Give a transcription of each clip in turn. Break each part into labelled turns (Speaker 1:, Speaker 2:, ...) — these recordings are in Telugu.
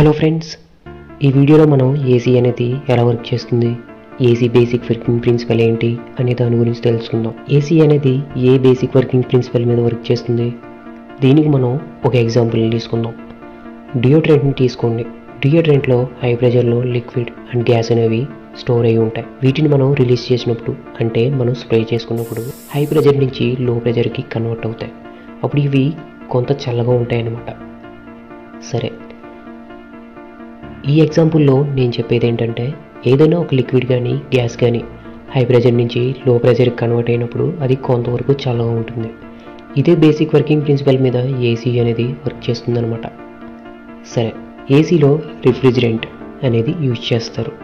Speaker 1: హలో ఫ్రెండ్స్ ఈ వీడియోలో మనం ఏసీ అనేది ఎలా వర్క్ చేస్తుంది ఏసీ బేసిక్ వర్కింగ్ ప్రిన్సిపల్ ఏంటి అనే దాని గురించి తెలుసుకుందాం ఏసీ అనేది ఏ బేసిక్ వర్కింగ్ ప్రిన్సిపల్ మీద వర్క్ చేస్తుంది దీనికి మనం ఒక ఎగ్జాంపుల్ తీసుకుందాం డియోడ్రెంట్ని తీసుకోండి డియోడ్రెంట్లో హై ప్రెషర్లో లిక్విడ్ అండ్ గ్యాస్ అనేవి స్టోర్ అయి ఉంటాయి వీటిని మనం రిలీజ్ చేసినప్పుడు అంటే మనం స్ప్రే చేసుకున్నప్పుడు హై ప్రెషర్ నుంచి లో ప్రెషర్కి కన్వర్ట్ అవుతాయి అప్పుడు ఇవి కొంత చల్లగా ఉంటాయి అన్నమాట సరే ఈ ఎగ్జాంపుల్లో నేను చెప్పేది ఏంటంటే ఏదైనా ఒక లిక్విడ్ కానీ గ్యాస్ కానీ హై ప్రెషర్ నుంచి లో ప్రెషర్కి కన్వర్ట్ అయినప్పుడు అది కొంతవరకు చల్లగా ఉంటుంది ఇదే బేసిక్ వర్కింగ్ ప్రిన్సిపల్ మీద ఏసీ అనేది వర్క్ చేస్తుందన్నమాట సరే ఏసీలో రిఫ్రిజిరెంట్ అనేది యూజ్ చేస్తారు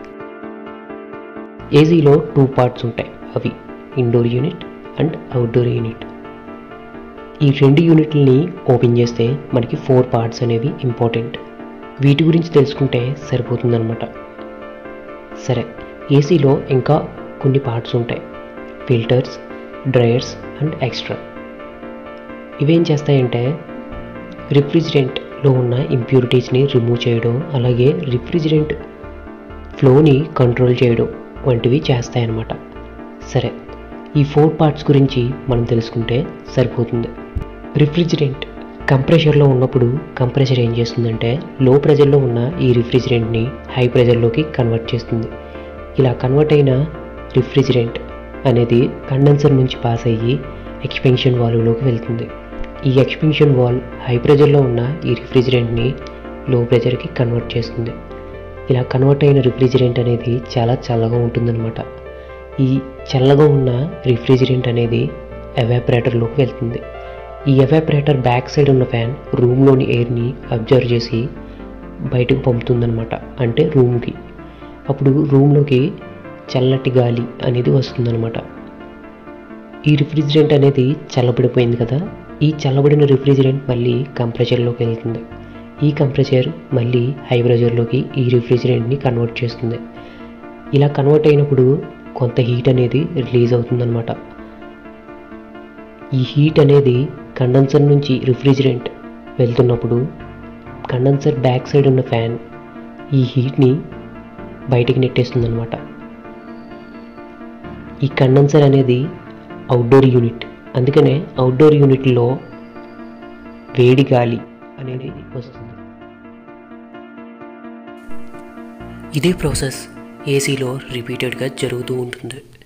Speaker 1: ఏసీలో టూ పార్ట్స్ ఉంటాయి అవి indoor unit and outdoor unit ఈ రెండు యూనిట్లని ఓపెన్ చేస్తే మనకి ఫోర్ పార్ట్స్ అనేవి ఇంపార్టెంట్ వీటి గురించి తెలుసుకుంటే సరిపోతుందన్నమాట సరే ఏసీలో ఇంకా కొన్ని పార్ట్స్ ఉంటాయి ఫిల్టర్స్ డ్రయర్స్ అండ్ ఎక్స్ట్రా ఇవేం చేస్తాయంటే రిఫ్రిజిరెంట్లో ఉన్న ఇంప్యూరిటీస్ని రిమూవ్ చేయడం అలాగే రిఫ్రిజిరెంట్ ఫ్లోని కంట్రోల్ చేయడం వంటివి చేస్తాయన్నమాట సరే ఈ ఫోర్ పార్ట్స్ గురించి మనం తెలుసుకుంటే సరిపోతుంది రిఫ్రిజిరెంట్ కంప్రెషర్లో ఉన్నప్పుడు కంప్రెషర్ ఏం చేస్తుందంటే లో ప్రెషర్లో ఉన్న ఈ రిఫ్రిజిరెంట్ని హై ప్రెషర్లోకి కన్వర్ట్ చేస్తుంది ఇలా కన్వర్ట్ అయిన రిఫ్రిజిరెంట్ అనేది కండెన్సర్ నుంచి పాస్ అయ్యి ఎక్స్పెన్షన్ వాల్వ్లోకి వెళ్తుంది ఈ ఎక్స్పెన్షన్ వాల్వ్ హై ప్రెషర్లో ఉన్న ఈ రిఫ్రిజిరెంట్ని లో ప్రెషర్కి కన్వర్ట్ చేస్తుంది ఇలా కన్వర్ట్ అయిన రిఫ్రిజిరెంట్ అనేది చాలా చల్లగా ఉంటుందన్నమాట ఈ చల్లగా ఉన్న రిఫ్రిజిరెంట్ అనేది ఎవాపరేటర్లోకి వెళ్తుంది ఈ ఎవాపరేటర్ బ్యాక్ సైడ్ ఉన్న ఫ్యాన్ రూమ్లోని ఎయిర్ని అబ్జర్వ్ చేసి బయటకు పంపుతుందన్నమాట అంటే రూమ్కి అప్పుడు రూమ్లోకి చల్లటి గాలి అనేది వస్తుందన్నమాట ఈ రిఫ్రిజిరెంట్ అనేది చల్లబడిపోయింది కదా ఈ చల్లబడిన రిఫ్రిజిరెంట్ మళ్ళీ కంప్రెషర్లోకి వెళ్తుంది ఈ కంప్రెషర్ మళ్ళీ హై ప్రెషర్లోకి ఈ రిఫ్రిజిరెంట్ని కన్వర్ట్ చేస్తుంది ఇలా కన్వర్ట్ అయినప్పుడు కొంత హీట్ అనేది రిలీజ్ అవుతుందన్నమాట ఈ హీట్ అనేది కండెన్సర్ నుంచి రిఫ్రిజిరెంట్ వెళ్తున్నప్పుడు కండెన్సర్ బ్యాక్ సైడ్ ఉన్న ఫ్యాన్ ఈ హీట్ని బయటికి నెట్టేస్తుందన్నమాట ఈ కండెన్సర్ అనేది అవుట్డోర్ యూనిట్ అందుకనే అవుట్డోర్ యూనిట్లో వేడి గాలి అనేది వస్తుంది ఇదే ప్రాసెస్ ఏసీలో రిపీటెడ్గా జరుగుతూ ఉంటుంది